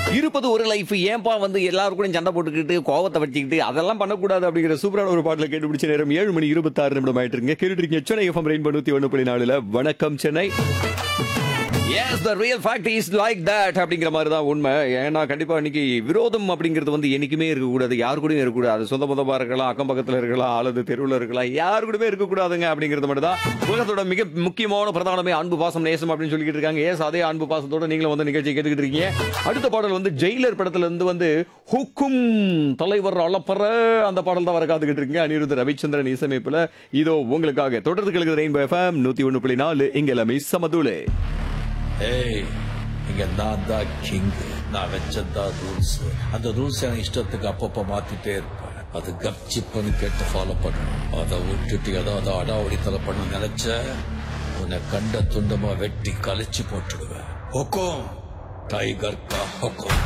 இருப்பது ஒரு லைஃப் ஏன்பா வந்து எல்லாரும் கூட சண்டை போட்டுக்கிட்டு கோவத்தை வச்சுக்கிட்டு அதெல்லாம் பண்ணக்கூடாது அப்படிங்கிற சூப்பரான ஒரு பாட்டில் கேட்டுப்பிடிச்ச நேரம் ஏழு மணி இருபத்தாறு நிமிடம் ஆயிட்டு இருக்கீங்க கேட்டுட்டு இருக்கீங்க சென்னை எஃப்எம் ரெயின் நூத்தி ஒன்று புள்ளி நாலுல வணக்கம் Chennai yes the real fact is like that அப்படிங்கிற மாதிரி தான் உண்மை ஏன்னா கண்டிப்பா இன்னைக்கு விரோதம் அப்படிங்கிறது வந்து என்னைக்குமே இருக்கக்கூடாது யாரு கூடயும் இருக்கக்கூடாது அது சொந்த மொத்தமா இருக்கலாம் அக்கம் பக்கத்துல இருக்கலாம் அல்லது தெருவில் இருக்கலாம் யாரு கூடவே இருக்கக்கூடாதுங்க அப்படிங்கிறது மட்டும் தான் உலகத்தோட மிக முக்கியமான பிரதானமே அன்பு பாசம் நேசம் அப்படின்னு சொல்லிட்டு இருக்காங்க ஏஸ் அதே அன்பு பாசத்தோட நீங்களும் வந்து நிகழ்ச்சி கேட்டுக்கிட்டு இருக்கீங்க அடுத்த பாடல் வந்து ஜெயிலர் படத்துல இருந்து வந்து ஹுக்கும் தலைவர் அளப்பற அந்த பாடல் தான் வர காத்துக்கிட்டு இருக்கீங்க அனிருத் ரவிச்சந்திரன் இசையமைப்புல இதோ உங்களுக்காக தொடர்ந்து கேளுங்க ரெயின்போ எஃப்எம் நூத்தி ஒன்று புள்ளி நாலு இங்க எல்லாமே சமதூளே ஏய் இங்க நான் தான் கிங் நான் வச்சதான் ரூல்ஸ் அந்த ரூல்ஸ் எனக்கு இஷ்டத்துக்கு அப்பப்ப மாத்திட்டே இருப்பேன் அது கப்சிப்புன்னு கேட்டு ஃபாலோ பண்ணணும் அதை விட்டுட்டு ஏதாவது அடாவடித்தலை பண்ண நினைச்ச உன்னை கண்ட துண்டமா வெட்டி கழிச்சு போட்டுடுவேன் ஹொக்கோம் டைகர் கா ஹொக்கோம்